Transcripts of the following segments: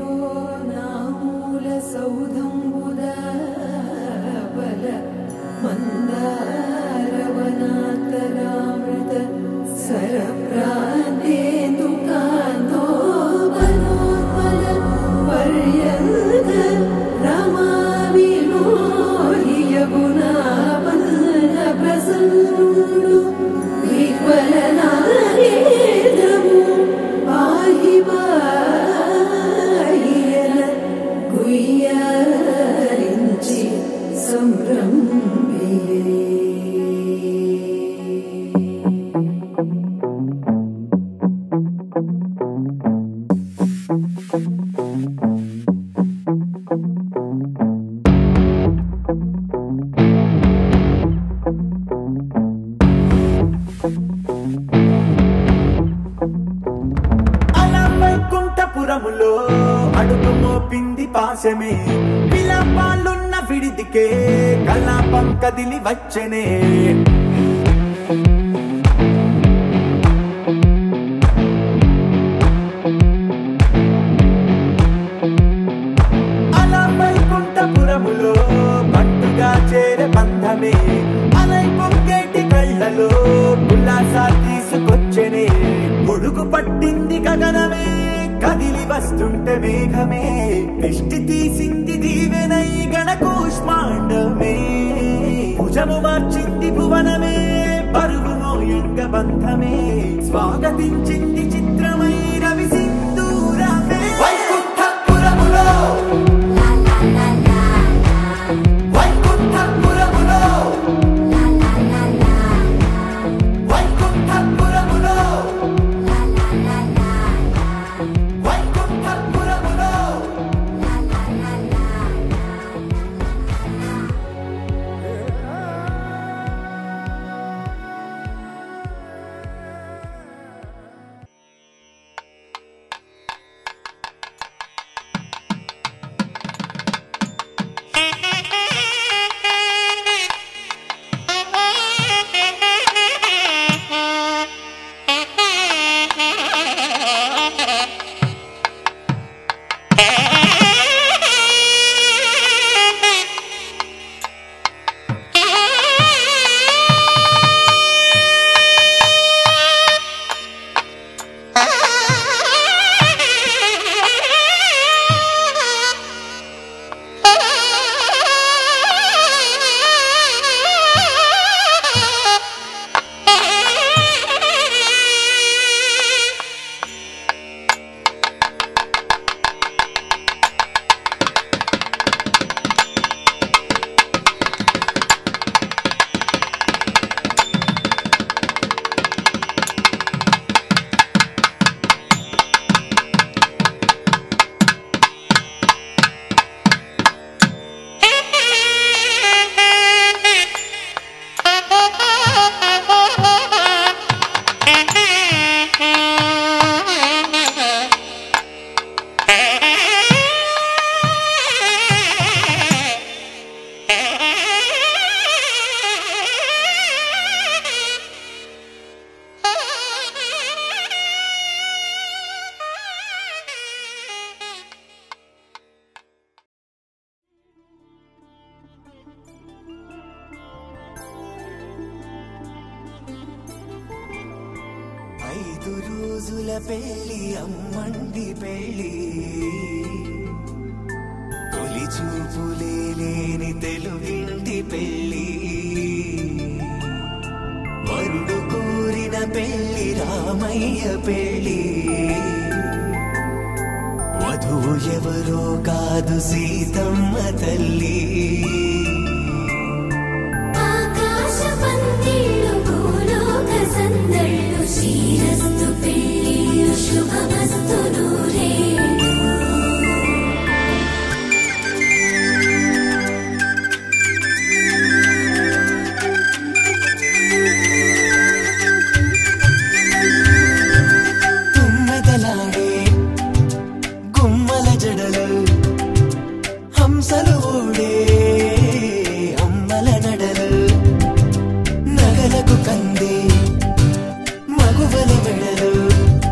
ఎదురో నామూల సౌధంబుదబల మందారవనాంతరామృత సరప్రాంతేందుకాంతో బలోత్పల పర్యంత రమావినోహియగుణాపన్న ప్రసన్నుడు విహ్వలనాగేంద్రము పాహి పాహియన గుయ్యారించి సంభ్రమియే అలా వైకుంఠపురములో అడుగు మోపింది పాశమే విలాపాలున్న విడిదికే కలాపం కదిలి వచ్చనే అలా వైకుంఠపురములో పట్టుగా చేరే బంధమే అలై పొంగేటి కళ్ళలో ఉల్లాసా తీసుకొచ్చనే పొడుగు పట్టింది గగనమే కదిలి వస్తుంటే మేఘమే దిష్టి తీసింది దీవెనై గణకూష్మాండమే భుజము మార్చింది భువనమే పరువు మోయంగ బంధమే స్వాగతించింది చిత్రమై రవి సింధూరమే వైకుంఠపురములో వైకుంఠపురములో వైకుంఠపురములో వైకుంఠపురములో ఐదు రోజుల పెళ్లి అమ్మండి పెళ్లి తొలి చూపులే లేని తెలుగింటి పెళ్లి వరుడు కోరిన పెళ్లి రామయ్య పెళ్లి వధువు ఎవరో కాదు సీతమ్మ తల్లి ఆకాశ పందిళ్ళు భూలోక సందళ్ళు శ్రీరస్తు పెళ్ళిళ్ళు శుభమస్తు నూరేళ్ళు తుమ్మెదలాడే గుమ్మల జడలు హంసలు ఊడే అమ్మల నడలు నగలకు కంది మగువల మెడలు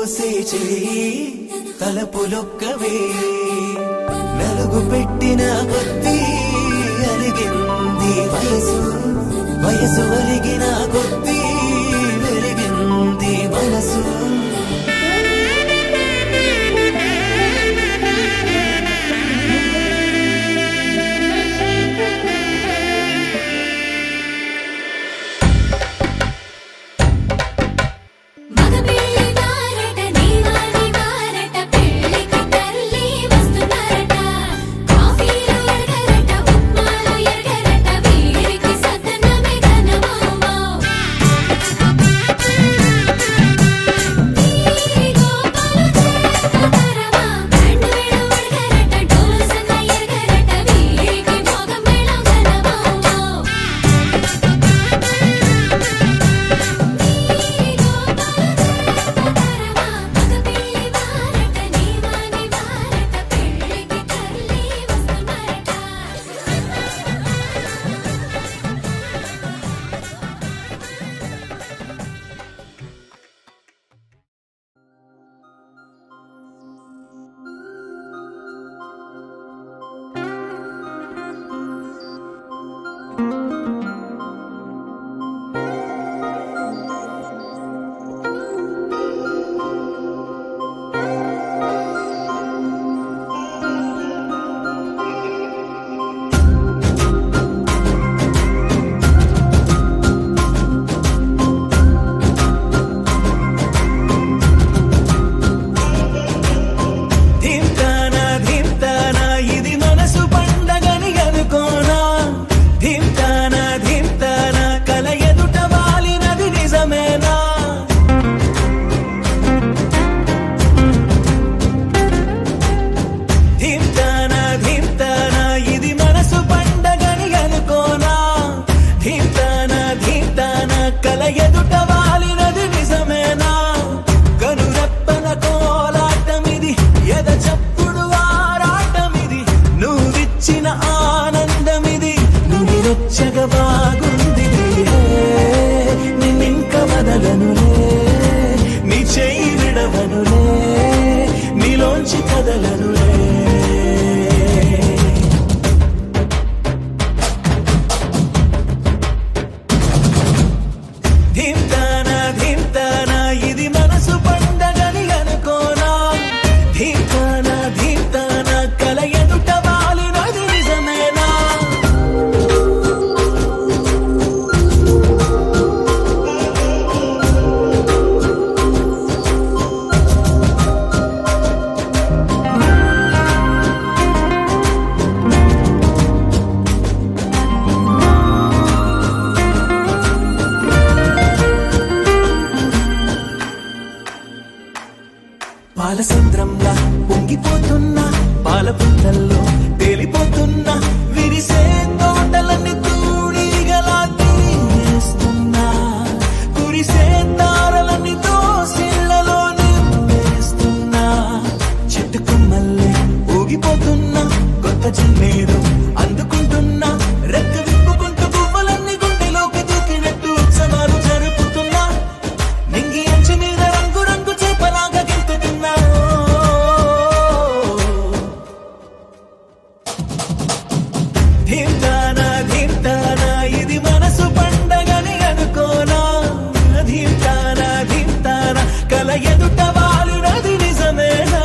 పోసే చేయి తలపులొక్కవే నలుగు పెట్టిన కొద్దీ అలిగింది వయసు వయసు ఒరిగిన కొద్దీ వెలిగింది మనసు మగపిల్లి వారట నీవాని వారట పెళ్ళికి తల్లి వస్తున్నారట కాఫీలు ఎరగరట ఉప్మాలు ఎరగరట వీరికి సదనమే ఘనమౌమౌ ఈ గోపాలు చేతరమా బ్యాండ్ వేడు ఎరగరట డోలు సన్న ఎరగరట వీరికి మోగ మేళం ఘనమౌమౌ మగపిల్లి వారట నీవాని వారట పెళ్ళికి తల్లి వస్తున్నారట ధింతానా ధింతానా ఇది మనసు పండగని అనుకోనా ధింతానా ధింతానా కల ఎదుట వాలినది నిజమేనా ధింతానా ధింతానా ఇది మనసు పండగని అనుకోనా ధింతానా ధింతానా కల ఎదుట వాలినది నిజమేనా కనురెప్పల కోలాటమిది ఎద చప్పుడు ఆరాటమిది నువ్విచ్చిన ఆనందమిది నువ్వు వెచ్చగా బాగుంది నిన్నింక వదలనులే నీ చెయ్యి విడవనులే నీలోంచి కదలనులే ధింతానా ధింతానా ఇది మనసు పండగని అనుకోనా ధింతానా ధింతానా కల ఎదుట వాలినది నిజమేనా పాలసంద్రంలా పొంగిపోతున్నా పాల పుంతల్లో తేలిపోతున్నా విరిసే తోటలన్నీ తూణిగలా తీయేస్తున్నా కురిసే తారలన్నీ దోసిళ్లలో నింపేస్తున్నా చెట్టు కొమ్మల్లే ఊగిపోతున్నా కొత్త జన్మేరు అందుకుంటున్నా రెక్క విప్పుకుంటూ పువ్వులన్నీ గుండెలోకి దూకినట్టు ఉత్సవాలు జరుపుతున్నా నింగి అంచు మీద రంగు రంగు చేపలాగా గెంతుతున్నా ధీమ్తానా ధీమ్తానా ఇది మనసు పండగని అనుకోనా ధీమ్తానా ధీమ్తానా కల ఎదుట వాలినది నిజమేనా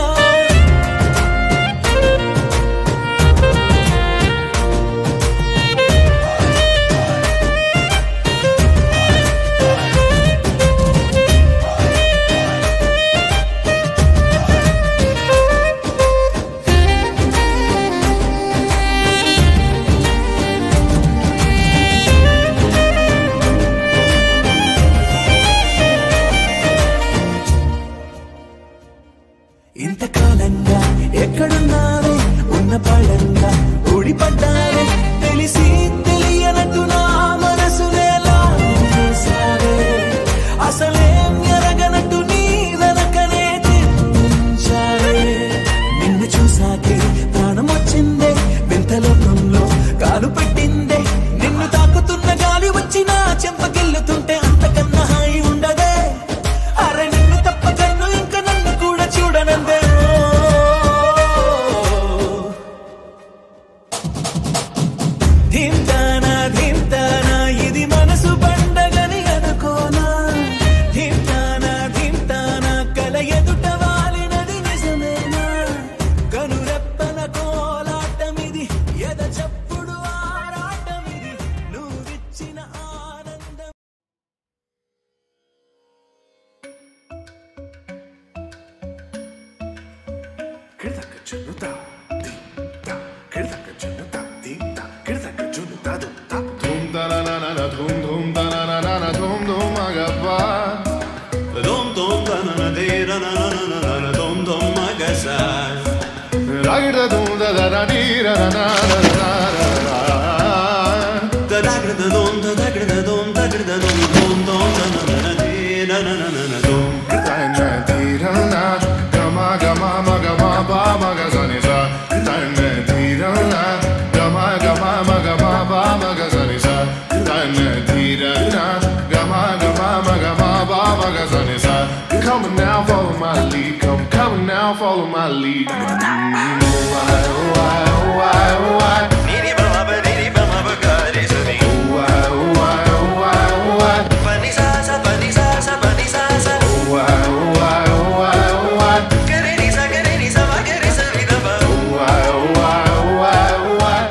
na na na na na na dom dom magasa. Ragda dum da da da dee da da da da da da da. Da da gra da dom da da gra da dom da gra da dom dom dom na na na na dee na na na na na dom. Da na dee da na, ga ma ga ma ma ga ma ba ma ga sa ni sa. Da na dee da na, ga ma ga ma ma ga ma ba ma ga sa ni sa. Da na dee da na, ga ma ga ma ma ga ma ba ma ga sa ni sa. Come on now, follow my lead. Come, come on now, follow my lead. Mm, oh, I, oh, I, oh, I, oh, I. Ni ba ma ba ni ba ma ba ga ri sa ni. Oh, I, oh, I, oh, I, oh, I. Pa ni sa sa pa ni sa sa pa ni sa sa. Oh, I, oh, I, oh, I, oh, I. Ga ri ni sa ga ri ni sa ma ga ri sa ni da ba. Oh, I, oh, I, oh, I, oh, I.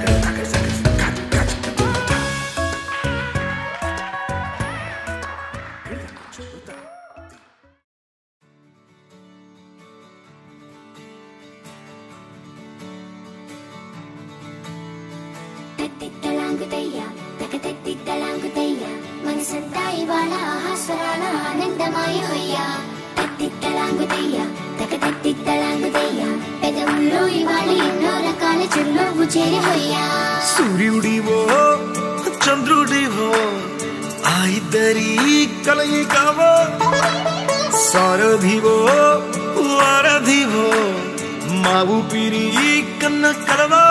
తత్తిత్తలాంగుతయ్య తకతత్తిత్తలాంగుతయ్య మనసంతా ఇవాళ ఆహాస్వరాల ఆనందమాయ హొయ్య తత్తిత్తలాంగుతయ్య తకతత్తిత్తలాంగుతయ్య పెదవుల్లో ఇవాళ ఎన్నో రకాల చిరునవ్వు చేరి హొయ్యా సూర్యుడివో చంద్రుడివో ఆ ఇద్దరి కలయికవో సారథివో వారధివో మా ఊపిరి కన్న కలవో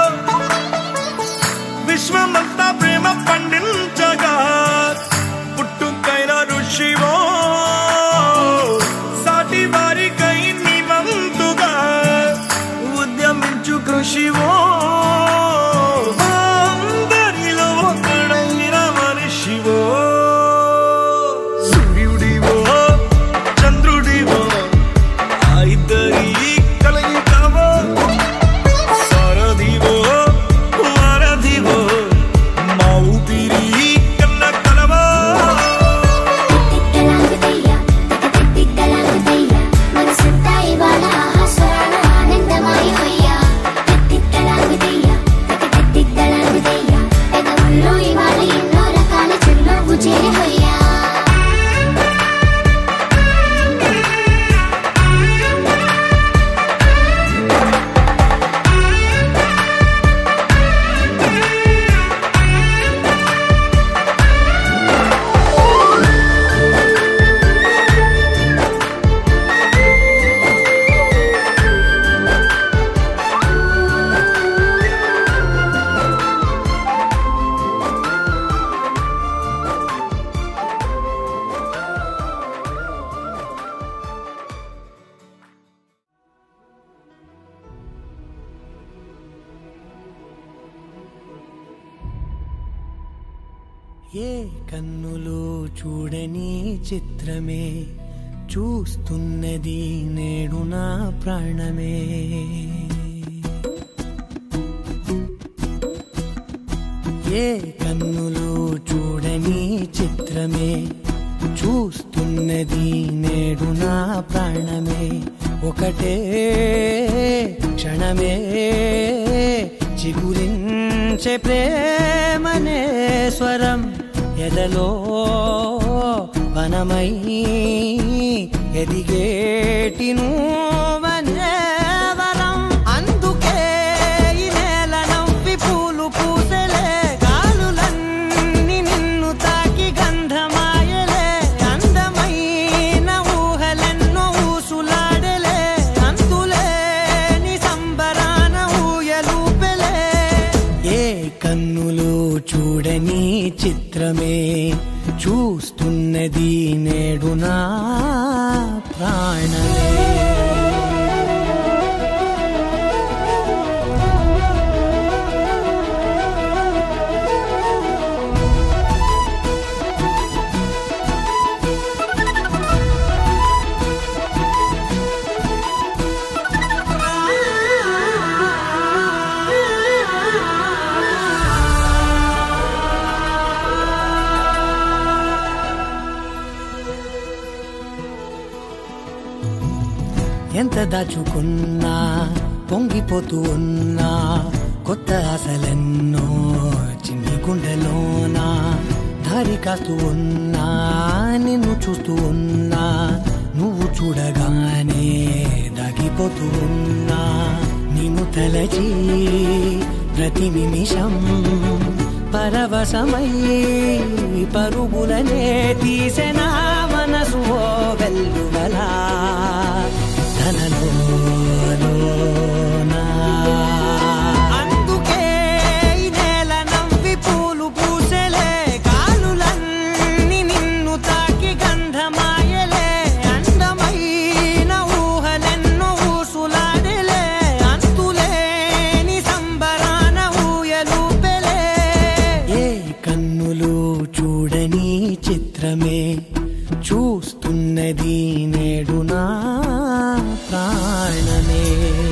విశ్వమంతా ప్రేమ పండించగా పుట్టుకైన ఋషివో సాటి వారికై నివంతుగా ఉద్యమించు కృషివో అందరిలో ఒకడైన మనిషివో సూర్యుడివో చంద్రుడివో ఆ ఇద్దరి కలయికవో సారథివో వారధివో మా ఊపిరి కన్న కలవో తిత్తలాంగుతయ్య తకతత్తిత్తలాంగుతయ్య మనసంతా ఇవాళ ఆహాస్వరాల ఆనందమాయ హొయ్య తిత్తలాంగుతయ్య తకతత్తిత్తలాంగుతయ్య పెదవుల్లో ఇవాళ ఎన్నో రకాల చిరునవ్వు చేరి హొయ్యా ఏ కన్నులు చూడని చిత్రమే చూస్తున్నది నేడు నా ప్రాణమే ఏ కన్నులు చూడని చిత్రమే చూస్తున్నది నేడు నా ప్రాణమే ఒకటే క్షణమే చిగురించే ప్రేమనే స్వరం ఎదలో వనమై ఎదిగేటి నువ్వనే వరం అందుకే ఈ నేల నవ్వి పూలు పూసెలే గాలులన్నీ నిన్ను తాకి గంధమాయలే అందమైన ఊహలెన్నో ఊసులాడలే అంతులేని సంబరాన ఊయలూపెలే ఏ కన్నులు చూడని చిత్రమే చూస్తున్నది నేడు నా ప్రాణమే ఎంత దాచుకున్నా పొంగిపోతూ ఉన్నా కొత్త ఆశలెన్నో చిన్ని గుండెలోనా దారి కాస్తూ ఉన్నా నిన్ను చూస్తూ ఉన్నా నువ్వు చూడగానే దాగిపోతూ ఉన్నా నిన్ను తలచి ప్రతి నిమిషం పరవశమై పరుగులనే తీసెనా మనసు ఓ వెల్లువలా తనలోనా అందుకే ఈ నేల నవ్వి పూలు పూసెలే కాలులన్నీ నిన్ను తాకి గంధమాయలే అందమైన ఊహలెన్నో ఊసులాడలే అంతులేని సంబరాన ఊయలూపెలే ఏ కన్నులు చూడని చిత్రమే చూస్తున్నది నేడు నా ప్రాణమే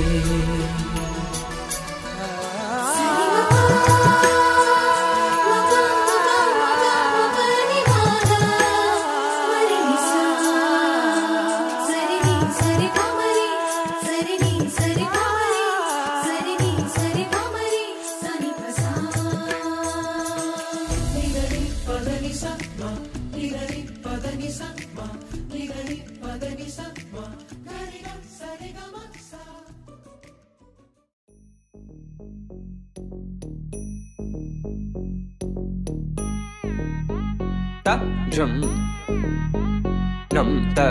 ta jum num ta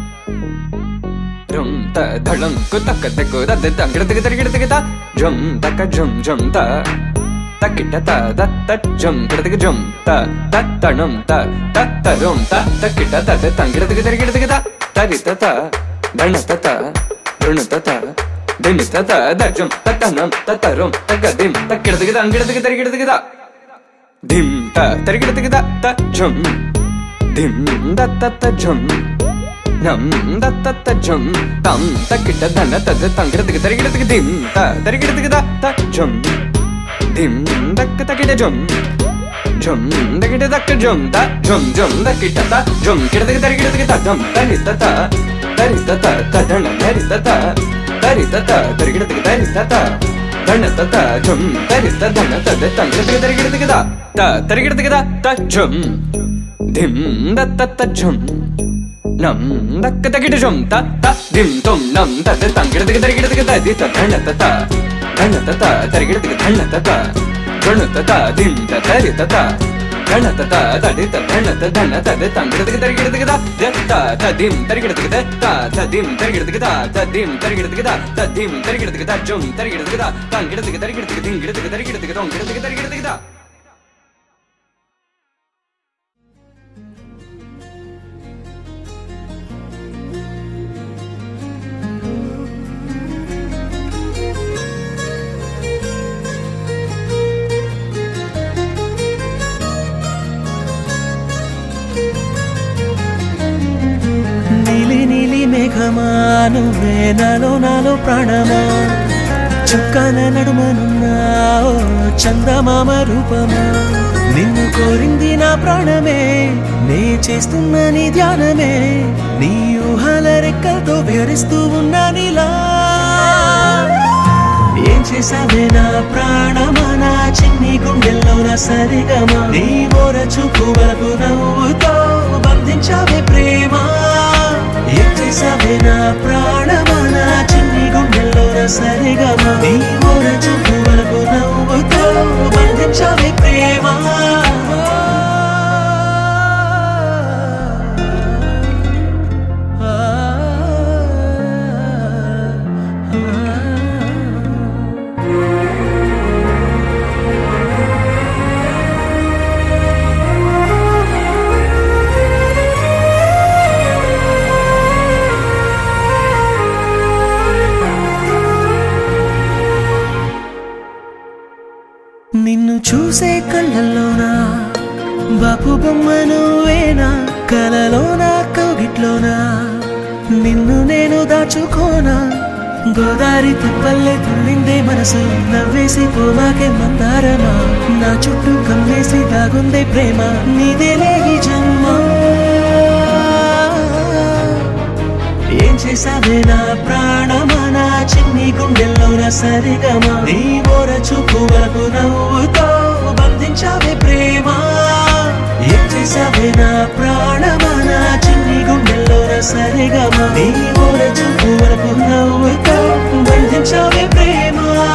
rum ta dhalam ku tak ta ku da da da gida gida gida gida jum ta ka jum jum ta ta kita ta da ta jum gida gida jum ta ta ta num ta ta ta rum ta ta kita ta da da gida gida gida gida ta ri ta ta dana ta ta run ta ta dim ta ta da jum ta ta num ta ta rum ta ga dim ta gida gida gida gida gida gida dim ta tarigida tigida ta jum dim da ta ta jum nam da ta ta jum tam ta kita dana ta ta tangida tigida tarigida tigida dim ta tarigida tigida ta jum dim da ka ta kita jum jum da kita da ka jum ta jum jum da kita ta jum kita tigida tarigida tigida dum ta ni ta ta tari ta ta ta dana tari ta ta tari ta ta tarigida tigida tari ta ta ధన తత జుం తరి తన తద తంగడ తరిగిడ తిగద త తరిగిడ తిగద త జుం ధిం దత్త త జుం నం దక్క తగిడ జుం త త ధిం తుం నం తద తంగడ తిగ తరిగిడ తిగద ది త ధన తత ధన తత తరిగిడ తిగ ధన తత ధన తత ధిం త తరి తత ధన తత తది త ధన త ధన తద తంగడ తిగ తరిగిడ తిగద ద త త ధిం తరిగిడ తిగద త త ధిం తరిగిడ తిగద త ధిం తరిగిడ తిగద త ధిం తరిగిడ తిగద జుం తరిగిడ తిగద తంగిడ తిగ తరిగిడ తిగ ధింగిడ తిగ తరిగిడ తిగ తొంగిడ తిగ తరిగిడ తిగద నీలి నీలి మేఘమా నువ్వే నాలో నాలో ప్రాణమా చుక్కన నడుమనున్నా ఓ చందమామ రూపమా నిన్ను కోరింది నా ప్రాణమే నే చేస్తున్న నీ ధ్యానమే నీ ఊహల రెక్కలతో విహరిస్తూ ఉన్నా నీలా ఏం చేసావే నా ప్రాణమా నా చిన్ని గుండెల్లో నా సరిగమా నీ మోర చూపు వరకు నవ్వుతో బంధించావే ప్రేమ ఏం చేసావే నా ప్రాణమా నా చిన్ని గుండెల్లో నా సరిగమా నీ మోర చూపు వరకు నవ్వుతో బంధించావే ప్రేమ నిన్ను చూసే కళ్ళల్లోనా బాపు బొమ్మ నువ్వేనా కలలోనా కౌగిట్లోనా నిన్ను నేను దాచుకోనా గోదారి తిప్పల్లే తుల్లిందే మనసు నవ్వేసి పోవాకే మందారమా నా చుట్టూ కమ్మేసి దాగుందే ప్రేమ నీదేలే ఈ జన్మ ఏం చేసావే నా ప్రాణమా నా చిన్ని గుండెల్లో నా సరిగమా నీ మోర చూపు వరకు నవ్వుతో బంధించావే ప్రేమ ఏం చేసావే నా ప్రాణమా నా చిన్ని గుండెల్లో నా సరిగమ నీ ఊర చూపు వరకు నవ్వుతో బంధించావే ప్రేమ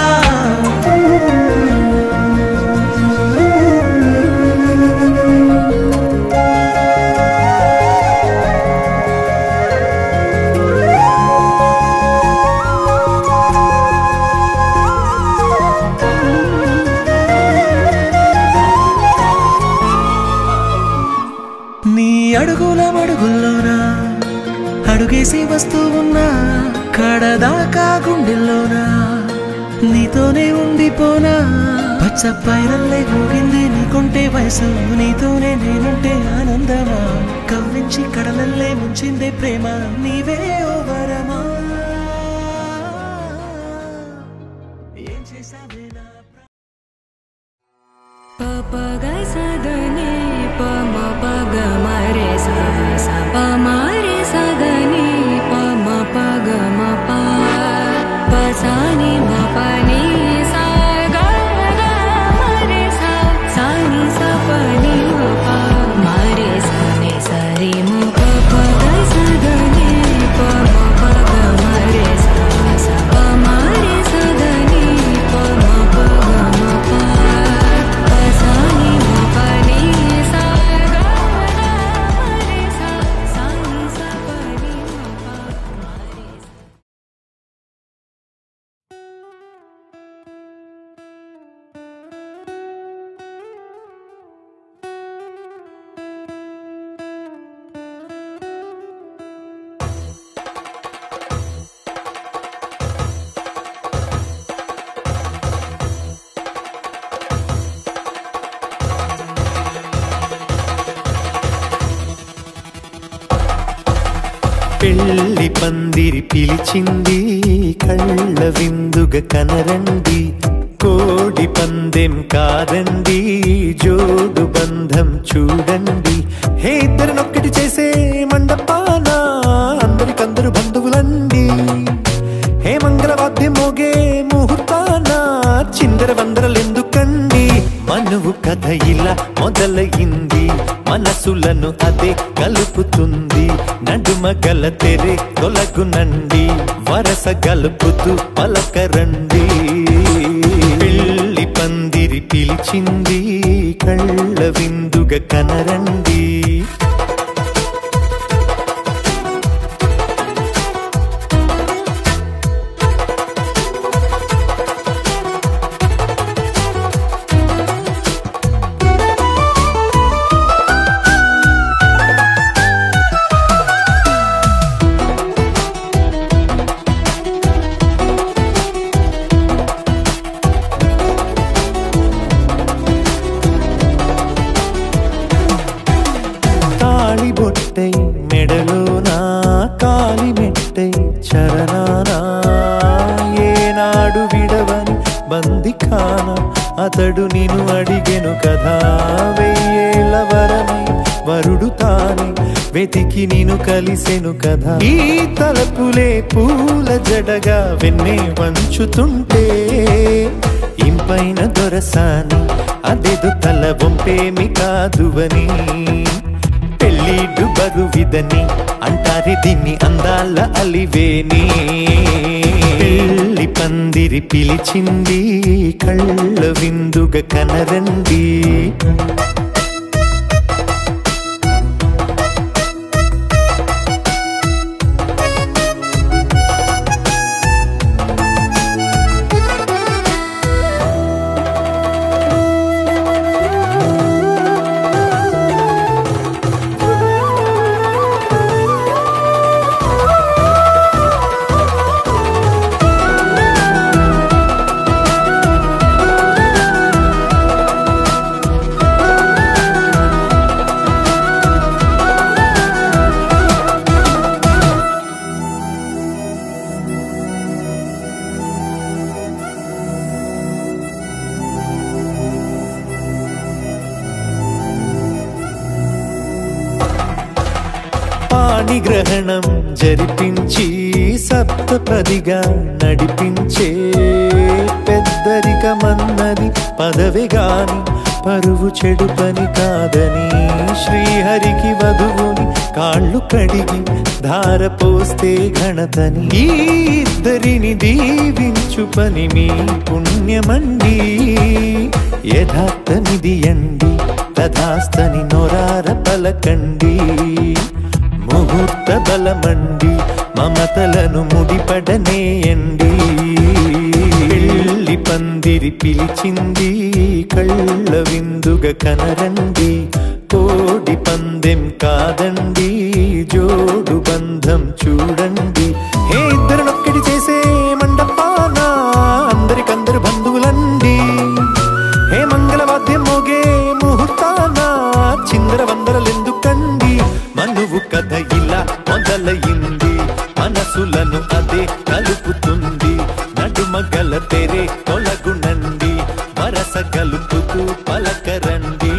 నీ అడుగుల మడుగుల్లోనా అడుగేసి వస్తూ ఉన్నా కడదాకా గుండెల్లోనా నీతోనే ఉండిపోనా పచ్చ పైరల్లే ఊగింది నీకుంటే వయసు నీతోనే నేనుంటే ఆనందమా కవ్వించి కడలల్లే ముంచిందే ప్రేమ నీవే ఓ వరమా ఏం చేసావే నా ప్రా- प प ग स द नि प म प ग म रे सा सा प म रे सा द नि प म प ग म प प सा नि म प नि सा ग ग म रे सा सा नि सा प नि म प म रे सा नि सा रे म प प ग स द नि प म प ग म रे सा सा प म रे सा द नि प म प ग म प प सा नि म प नि सा ग ग म रे सा सा नि सा प नि म प म रे सा పెళ్లి పందిరి పిలిచింది కళ్ళ విందుగ కనరండి కోడి పందెం కాదండి జోడు బంధం చూడండి హే ఇద్దరినొక్కటి చేసే మండపాన అందరికందరు బంధువులండి హే మంగళవాద్యం మోగే ముహూర్తాన చిందర వందరలెందుకండి మనువు కథ ఇలా మొదలయింది మనసులను అదే కలుపుతుంది నడుమ గల తెరే తొలగునండి వరస గలుపుతూ పలకరండి పెళ్లి పందిరి పిలిచింది కళ్ళ విందుగ కనరండి తాళి బొట్టై మెడలోనా కాలి మెట్టై చరణానా ఏనాడు విడవని బంది కాన అతడు నిన్ను అడిగెను కదా వెయ్యేళ్ళ వరమై వరుడు తానే వెతికి నేను కలిసెను కదా ఈ తలపులే పూల జడగా వెన్నే వంచుతుంటే ఇంపైన దొరసాని అదేదో తల వంపేమి కాదువని పెళ్ళిడు బరువిదని అంటారే దీన్ని అందాల అలివేని పెళ్లి పందిరి పిలిచింది కళ్ళ విందుగ కనరండి పాణిగ్రహణం జరిపించి సప్తపదిగా నడిపించే పెద్దరికమన్నది పదవి గాని పరువు చెడు పని కాదని శ్రీహరికి వధువుని కాళ్ళు కడిగి ధార పోస్తే ఘనతని ఈ ఇద్దరిని దీవించు పని మీ పుణ్యమండి యథార్థనిది అండి తథాస్తని నొరార పలకండి ముహూర్త బలమండి మమతలను ముడిపడనేయండి పెళ్లి పందిరి పిలిచింది కళ్ళ విందుగా కనరండి కోడి పందెం కాదండి జోడు బంధం చూడండి ఏ ఇద్దరినొక్కడి చేసే మండపాన అందరికందరు బంధువులండి హే మంగళవాద్యం మోగే ముహూర్తాన చిందర వందరలెందుకండి మనువు కథ ఇలా మొదలయింది మనసులను అదే కలుపుతుంది నడుమగల తెరే తొలగునండి వరస కలుపుతూ పలకరండి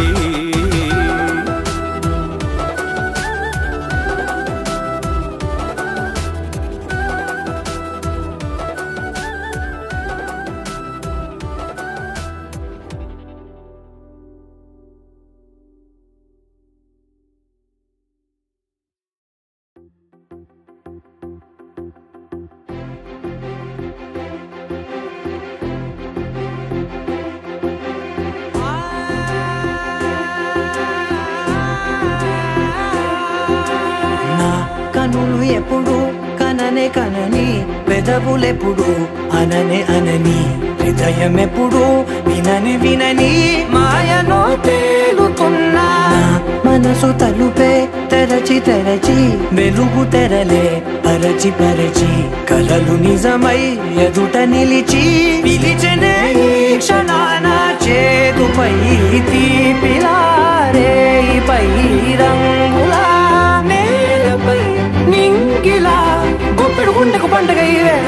నా కనులు ఎప్పుడు కననే కనని పెదవులెప్పుడు అననే అనని హృదయం ఎప్పుడు వినని వినని మాయలో తేలుతున్నా నా మనసు తలుపే తెరచి తెరచి వెలుగు తెరలే పరచి పరచి కలలు నిజమై ఎదుట నిలిచి పిలిచనే ఈ క్షణాన చేతుపై తీపిలారే పై రంగులా నేలపై నింగిలా గుప్పెడు గుండెకు పండుగ ఈ వేళ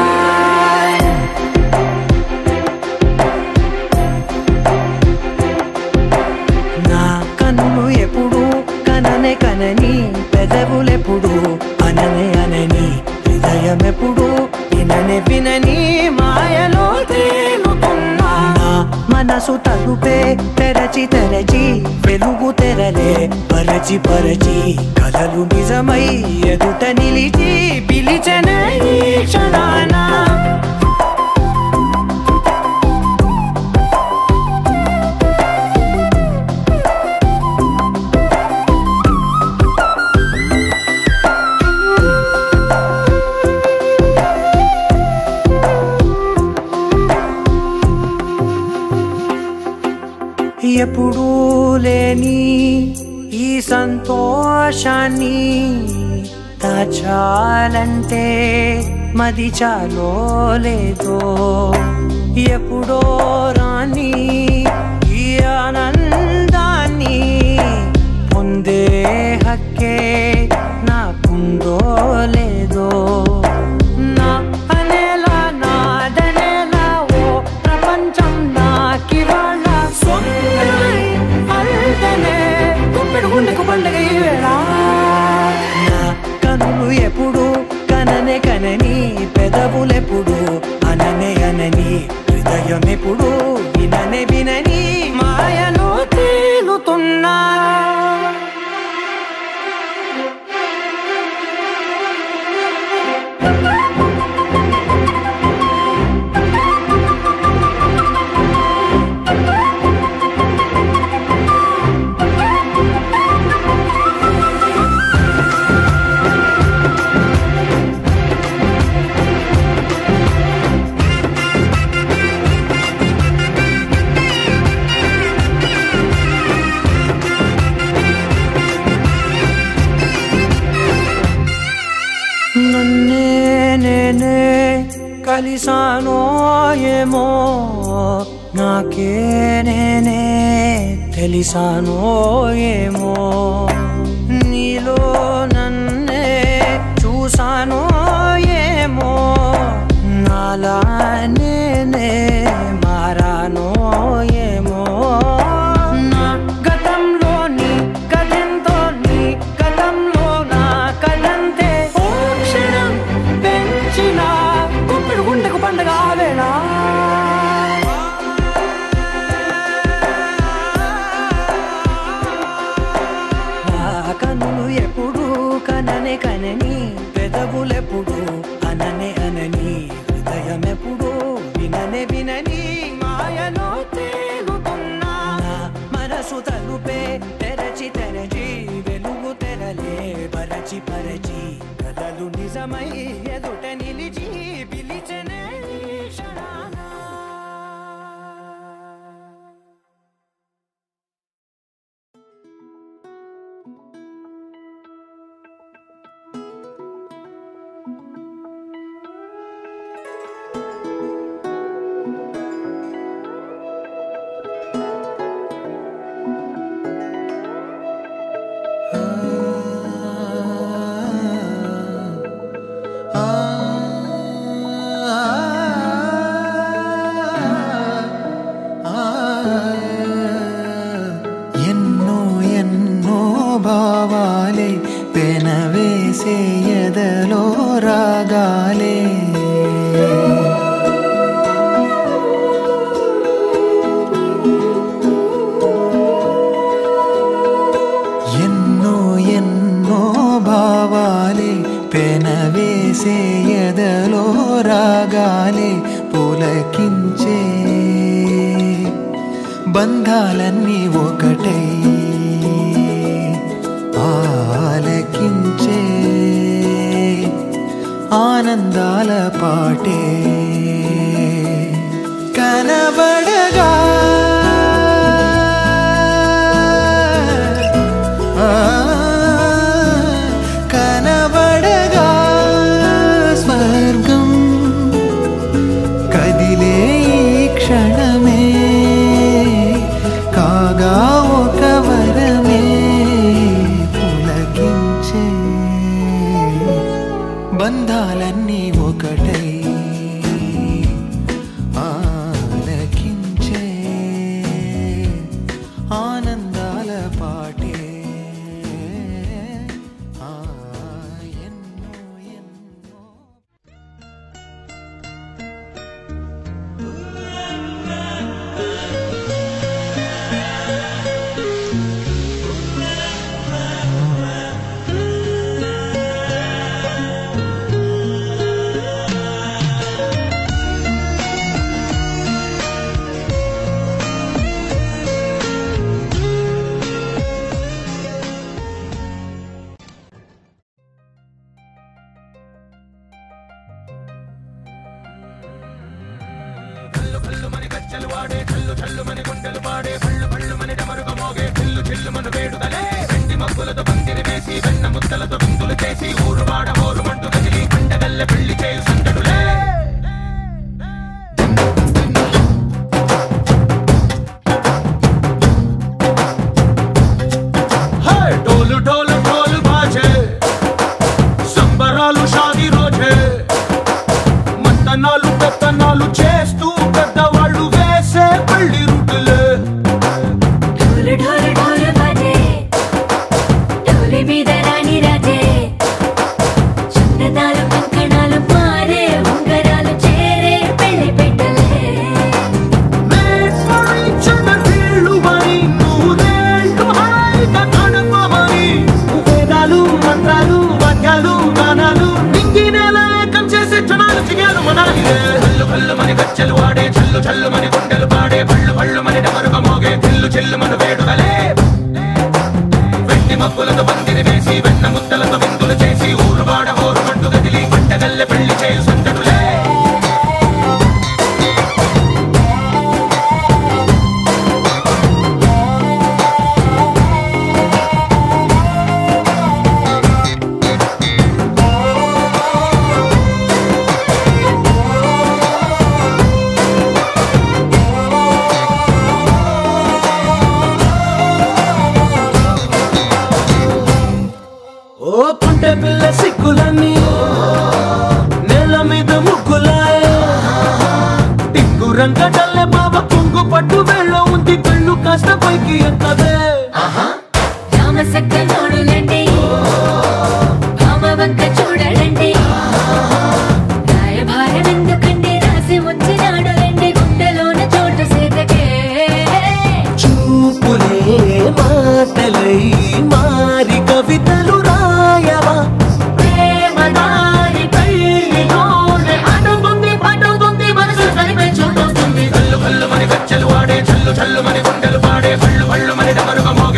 నా కన్ను ఎప్పుడు కననే కనని పెదవులెప్పుడు అననే అనని హృదయం ఎప్పుడు విననే వినని మాయలో తేలుతున్నా నా మనసు తలుపే తెరచి తెరచి వెలుగు తెరలే పరచి పరచి కలలు నిజమై ఎదుట నిలిచి పిలిచనే ఈ క్షణాన ఎప్పుడూ లేని ఈ సంతోషాన్ని దాచాలంటే మది చాలో లేదో ఎప్పుడో రాని ఈ ఆనందాన్ని పొందే హక్కే నాకుందో లేదో నా అనేలా నాదనేలా ఓ ప్రపంచం నాకివాళ్ళ సొంతమై అల్దనే గుప్పెడు గుండెకు పండుగ ఈ వేళ నా కనులు ఎప్పుడు కననే కనని పెదవులెప్పుడు అననే అనని హృదయం ఎప్పుడు విననే వినని మాయలో తేలుతున్నా నన్నే నేనే కలిసానో ఏమో నాకే నేనే తెలిసానో ఏమో నీలో నన్నే చూసానో ఏమో నాలా నేనే మారానో ఏమో నా గతంలోని గతంతో నీ గతంలో నా కదంతే ఓ క్షణం పెంచిన గుప్పెడు గుండెకు పండగ వేళ నా కన్నులు చూపే తెరచి తెరచి వెలుగు తెరలే పరచి పరచి కలలు నిజమై ఎదుట నిలిచి పిలిచనే ఈ క్షణాన. ఎన్నో ఎన్నో భావాలే పెనవేసే ఎదలో రాగాలే ఎన్నో ఎన్నో భావాలే పెనవేసే ఎదలో రాగాలే పులకించే బంధాలన్నీ ఒకటై ఆలకించే ఆనందాల పాటే కనబడగా ఆ, కనబడగా స్వర్గం కదిలే ఈ క్షణమే కాగా ఒక వరమే పులకించే బంధాలన్నీ ఒకటై ఆలకించే ఆనందాల పాటే ఆ ఎన్నో ఎన్నో హే ఢోలు ఢోలు ఢోలు బాజే సంబరాలు షాది రోజే మంతనాలు పెత్తనాలు చేస్తూ పెద్దవాళ్ళు వేసే పెళ్లి రుటులే ढोल ढोल ढोल बाजे ढोली మీద రాణి రాజే చందనాలు కంకణాలు మారే ఉంగరాలు చేరే పెళ్లి పెట్టలే Made for each other వీళ్ళుమని, నూరేళ్ళు హాయిగా గడపమని. వేదాలు మంత్రాలు వాక్యాలు గానాలు నింగి నేల ఏకం చేసే క్షణాలు చిగాలు మనాలిదే హల్లు హల్లు మని గచ్చెలు వాడే చల్లు చల్లు మని గుండెలు పాడే పళ్ళు పళ్ళు మని డమరుగ మోగే చిల్లు చిల్లు మన వేడుకలే వెండి మబ్బులతో పందిరి వేసి వెన్న ముద్దలతో విందులు చేసి ఊరు వాడ ఊరు మంటు గదిలి పంటగల్లె పెళ్లి చేయు సందడులే ఓ పుంటె పిల్ల సిక్కులన్నీ నేల మీద ముగ్గులాయ టింగు రంగడల్లె బాబ కుంగు పట్టు వేళ్ళ ఉంది కళ్ళు కాస్త పైకి ఎక్కదే రామ సక్క నోడులండి భామ వంక చూడలండి రాయభారం ఎందుకండి రాసి ఉంచినాడు రండి గుండెలోన చోటు సీతకే చూపులే మాటలై మారి కవితలు రాయవా ప్రేమ దారి పెళ్లిలోనే అడుగుంది పట్టుకుంది మనసు కలిపే చూడుతుంది కళ్ళు కళ్ళు మని గచ్చెలు వాడే చల్లు చల్లు మని గుండెలు పాడే పళ్ళు పళ్ళు మని డమరుగ మోగే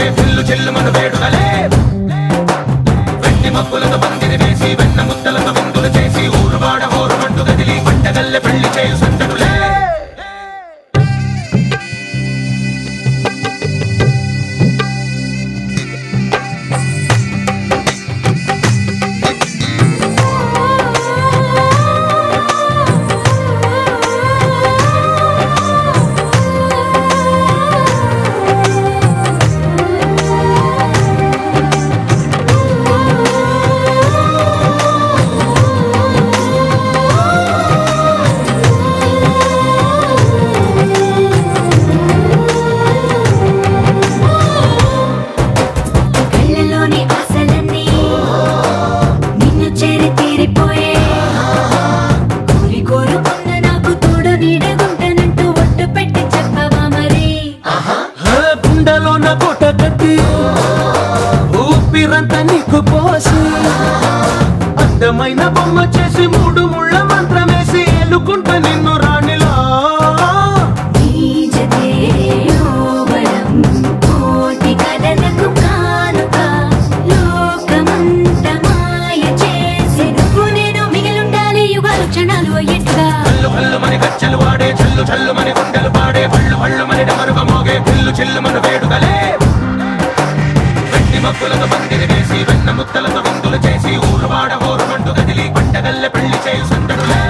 ఒళ్ళంతా నీకు పోసి అందమైన బొమ్మ చేసి మూడు ముళ్ళ మంత్రమేసి ఎల్లుకుంటా నిన్ను రాణిలా కోటి కథలకు కానుక లోకమంత మాయ చేసి నువ్వు నేను మిగిలుండాలి యుగాలు క్షణాలు అయ్యేట్టుగా కళ్ళు కళ్ళు మని గచ్చలు వాడే చల్లు చల్లు మని గుండెలు పాడే పళ్ళు పళ్ళు మని డమరుగా మోగే పిల్లు చిల్లు మన వేడుకలే వెండి మబ్బులతో పందిరి వేసి వెన్న ముద్దలతో విందులు చేసి ఊరు వాడ హోరు మంటు కదిలి పంటగల్లె పెళ్లి చేయు సందడులే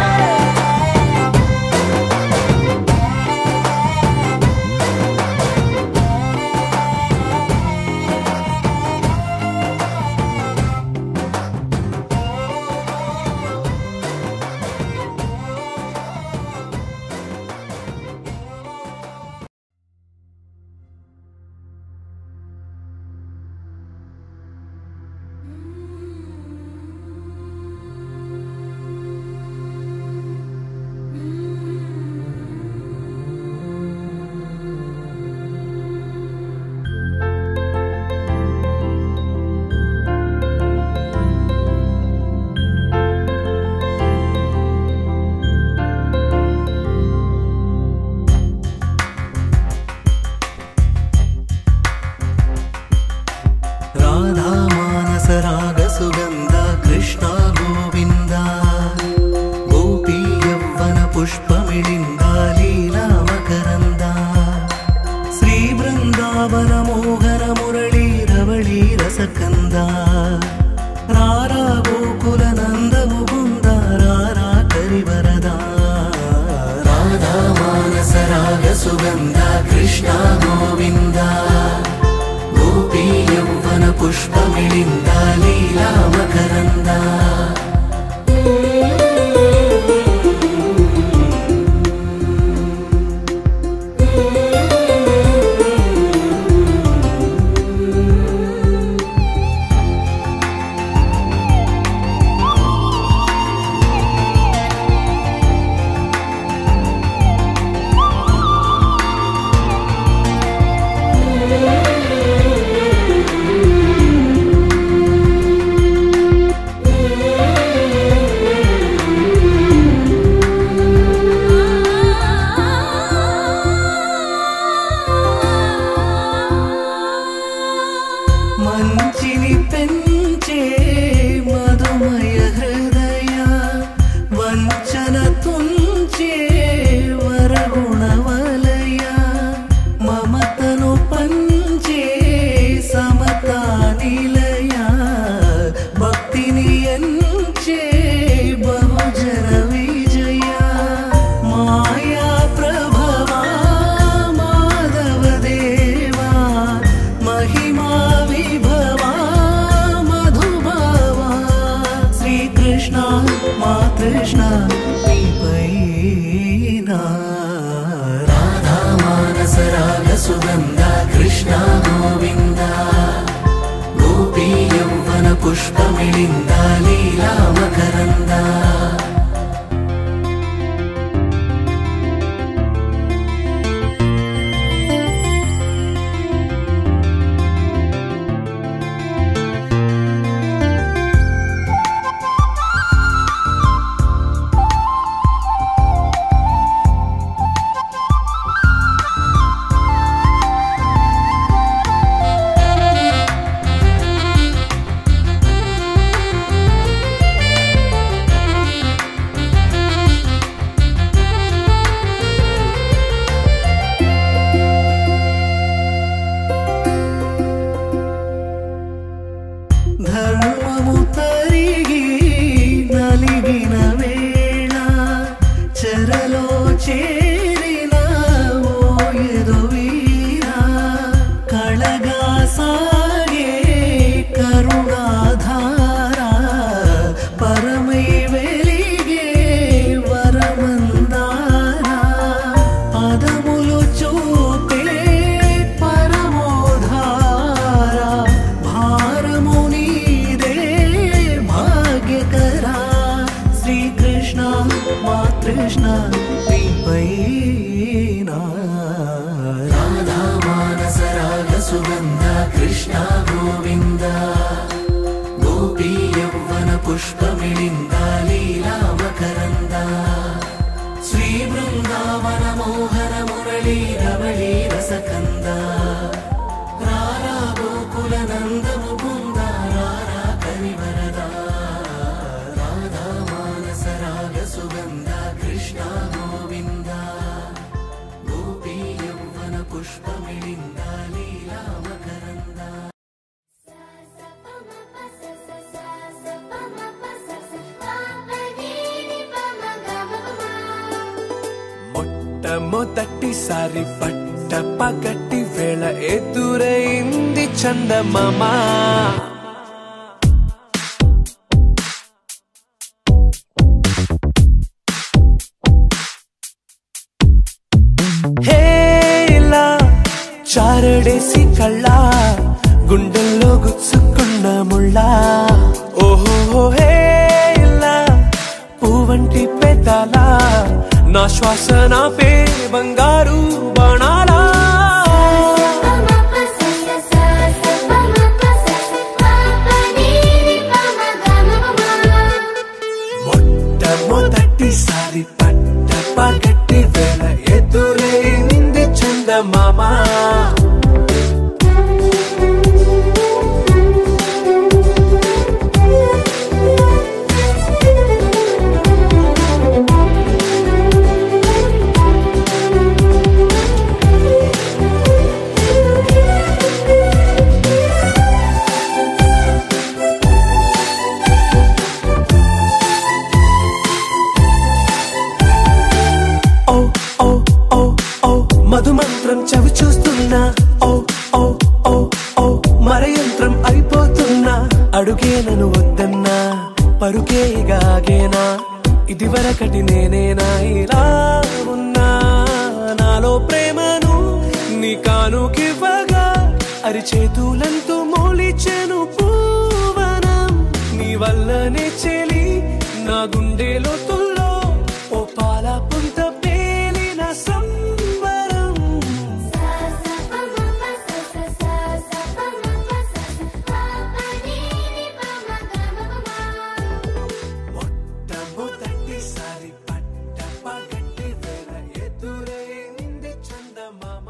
రాధా మానస రాగ సుగంధ కృష్ణ గోవింద గోపీ యవ్వన పుష్పమిళింద లీలా మకరంద శ్రీ బృందావన మోహన మురళీ రవళీ రసకంద రారా గోకుల నంద ముకుంద రారా కరివరదా రాధా మానస రాగ సుగంధ కృష్ణ గోవింద గోపీ యౌవన పుష్పమిళింద లీలా మకరంద మంచిని పెంచే మధుమయ హృదయ వంచన తుంచే వరగుణవలయ మమతను పంచే సమతా నిలయ భక్తిని ఎంచే బహుజన విజయ మాయా ప్రభవా మాధవ దేవా మహిమా విభవా మధుభావా శ్రీకృష్ణ మా కృష్ణ నీపైన రాధా మానస రాగ సుగంధ కృష్ణ గోవింద గోపీ యౌవన పుష్పమిళింద లీలా మకరంద ధర్మము తరిగి నలిగిన వేళ చెరలో చేరిన ఓయదు వీరా కళగా సాగే కరుణాధారా పరమై వెలిగే వరమందారా పదములు చూపే పరమోధారా భారము నీదే భాగ్యకరా శ్రీకృష్ణ మా కృష్ణ నీపైన రాధా మానస రాగ సుగంధ కృష్ణ గోవింద పుష్పమిళింద లీలామకరంద శ్రీ బృందావన మోహన మురళీ రమళీ రసకంద రారా గోకుల నందము బృంద రారా కరివరద రాధా మానస రాగ సుగంధ కృష్ణ గోవింద గోపీ యౌవన పుష్పమిళింద లీలామకరంద మొట్టమొదటిసారి పట్ట పగటి వేళ ఎదురైంది చందమామ హే ఇలా చారడేసి కళ్ళ గుండెల్లో గుచ్చుకున్న ముళ్ళ ఓహో హే ఇలా పువ్వంటి పెదాల నా శ్వాస నా పే బంగారు బాణాలా మొట్టమొదటిసారి పట్ట పగటి వేళ ఎదురైంది చందమామ ఓ ఓ ఓ ఓ మధుమంత్రం చవి చూస్తున్నా ఓ ఓ ఓ ఓ మరయంత్రం అయిపోతున్నా అడుగే నన్ను వద్దన్నా పరుకే గాగేనా ఇదివరకటి నేనేనా ఇలా ఉన్నా నాలో ప్రేమను నీ కానుకివ్వగా అరిచేతులంతో మోలిచెను పూవనం నీ వల్లనే చెలి నా గుండెలో తుల్లో ఓ పాల పుంత పేలిన సంబరం మొట్టమొదటిసారి పట్ట పగటి వేళ ఎదురైంది చందమామ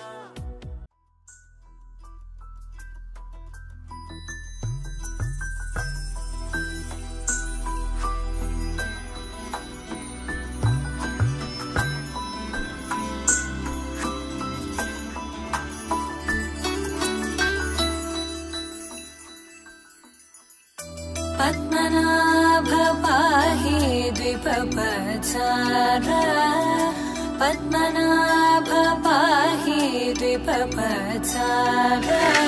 पद्मनाभ पाहि द्विपपचार पद्मनाभ पाहि द्विपपचार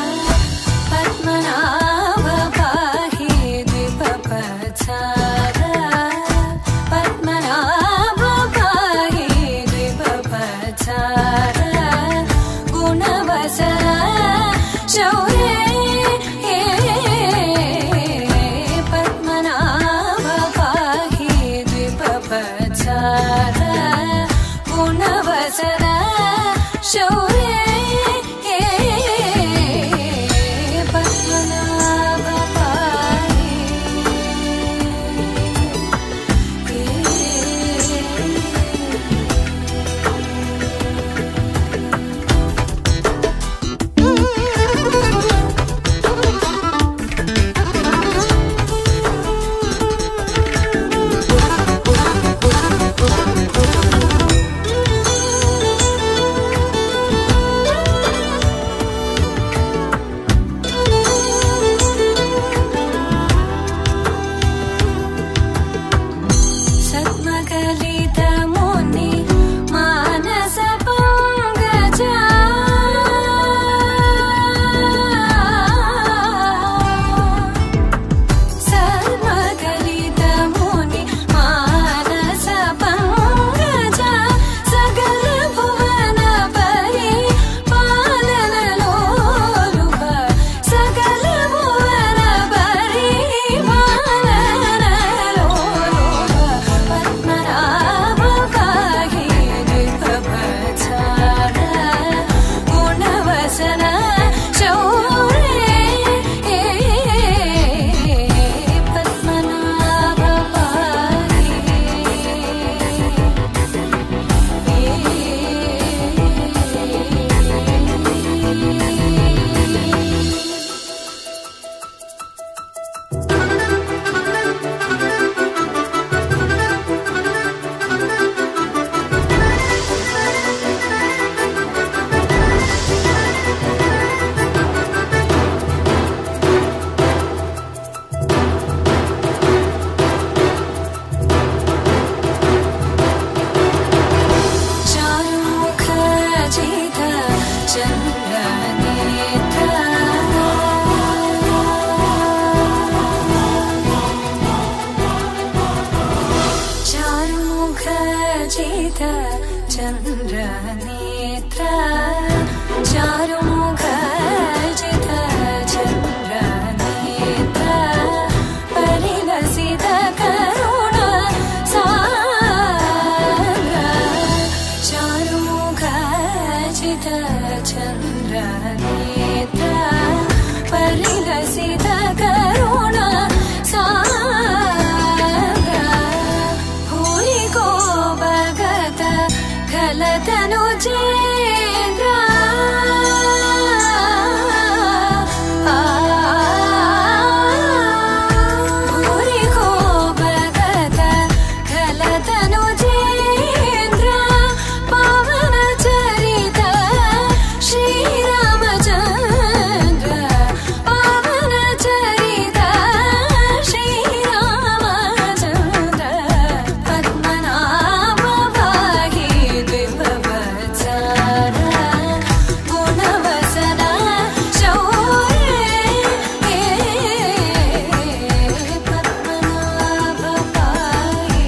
पद्मनाभ पाहि द्विपपचार पद्मनाभ पाहि द्विपपचार गुणवचन शौर्ये पद्मनाभ पाहि द्विपपचार गुणवचन शौर्ये पद्मनाभ पाहि चारुमुख चित चन्द्रनेत्र चारुमुख चित चन्द्रनेत्र परिलसित करुण सान्द्र चारुमुख चित चन्द्रनेत्र परिलसित करुण सान्द्र भूरिको भगत खलतनु चेन्द्र भूरिको भगत खलतनु चेन्द्र पावन चरित श्रीरामचन्द्र पावन चरित श्रीरामचन्द्र पद्मनाभ पाहि द्विभवत्सार गुणवसन शौर्ये पद्मनाभ पाहि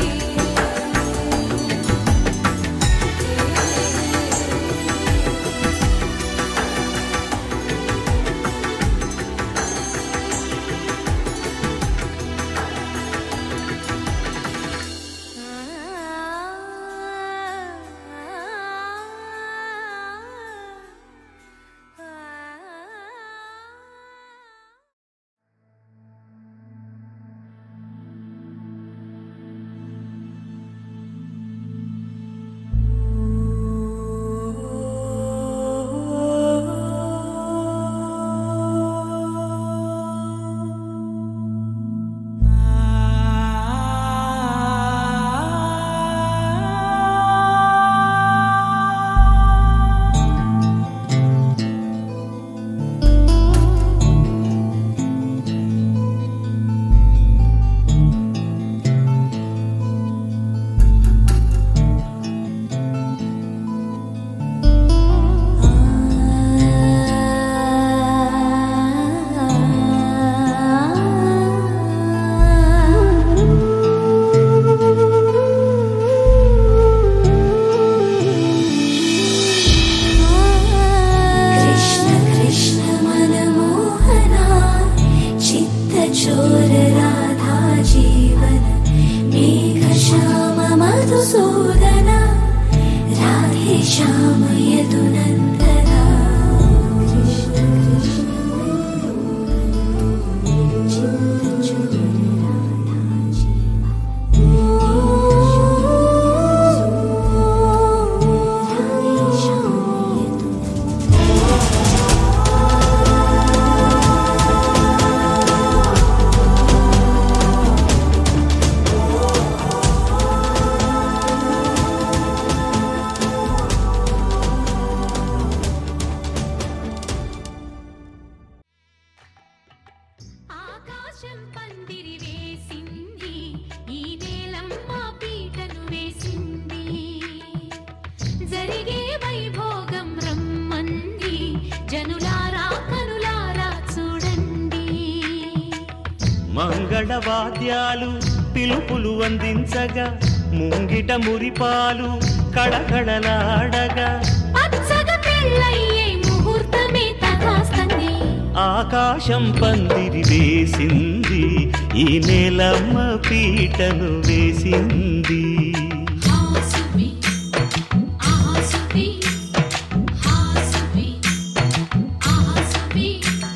कृष्ण कृष्ण मनमोहना चित्तचोर राधा जीवन मेघश्याम मधुसूदन राधे श्याम यदुनन्दना कृष्ण कृष्ण ఆకాశం పందిరి వేసింది ఈ నేలమ్మ పీటను వేసింది జరిగే వైభోగం రమ్మంది జనులారా కనులారా చూడండి మంగళవాద్యాలు పిలుపులు అందించగా ముంగిట మురిపాలు కళకళలాడగా పచ్చగా పెళ్ళయ్యే ముహూర్తమే తగాస్తంది ఆకాశం పందిరి వేసింది ఈ నేలమ్మ పీటను వేసింది హాసువి ఆసువి హాసువి ఆసువి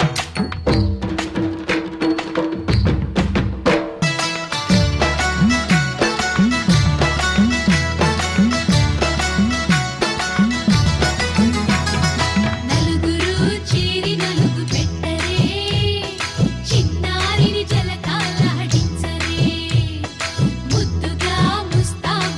నలుగురు చేరి నలుగు పెట్టరే చిన్నారిని జలకాలాడించరే ముద్దుగా ముస్తాబు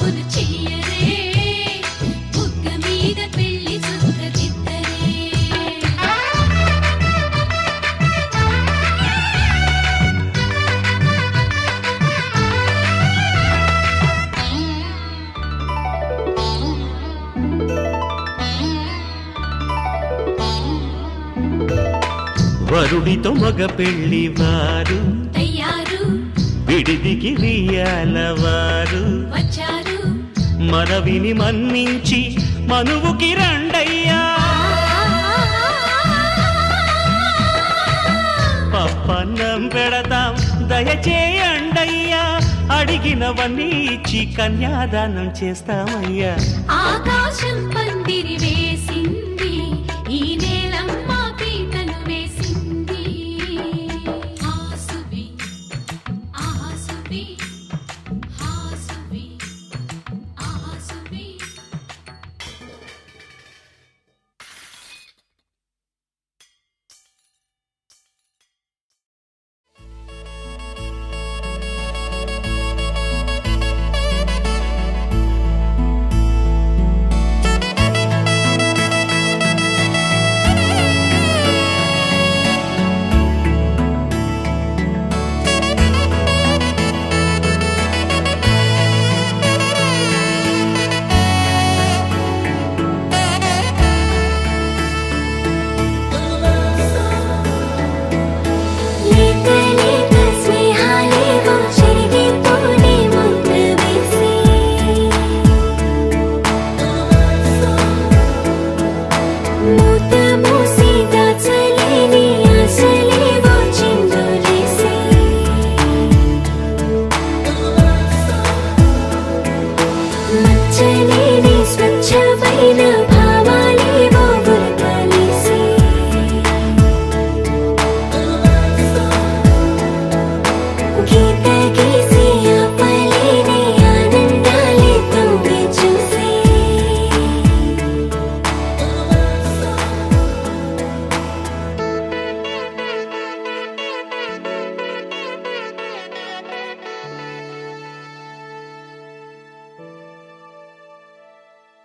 వరుడితో మగ పెళ్లి వారు తయ్యారు విడిదికి వియ్యాల వారు వచ్చారు మనవిని మన్నించి మనువుకి రండయ్యా పప్పన్నం పెడతాం దయచేయండయ్యా అడిగినవన్నీ ఇచ్చి కన్యాదానం చేస్తామయ్యా ఆకాశం పందిరి వేసింది ఈ నేలమ్మ పీటలు వేసింది హాసువి ఆహాసువి హాసువి ఆహాసువి లేత లేత స్నేహాలేవో చెరిగిపోని ముద్ర వేసి